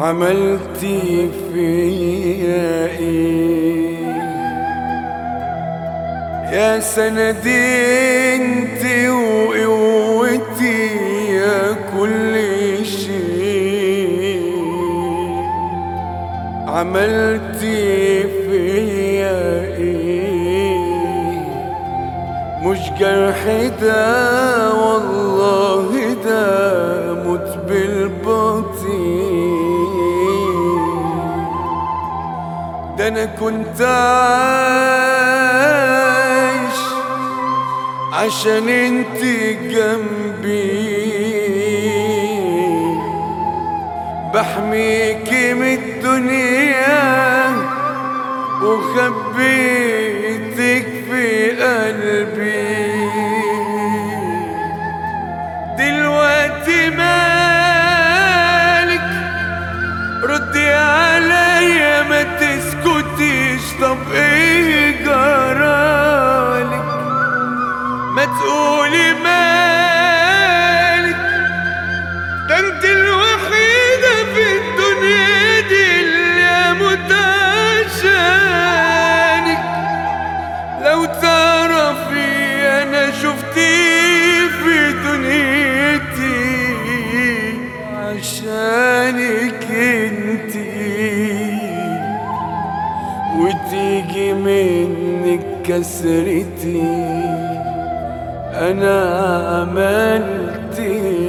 عملتي فيا ايه يا سندي انت وقوتي يا كل شيء عملتي فيا ايه مش جرح ده والله ده موت بالبطيء ده انا كنت عايش عشان انت جنبي بحميكي من الدنيا وخبيتك في قلبي دلوقتي مالك ردي عليا ما تسكتيش طب ايه جرالك ما تقولي مالك ده انت الوحيدة في الدنيا دي اللي اموت عشانك لو تعرفي انا شفتي في دنيتي عشانك انتي وتيجي منك كسرتي انا عملت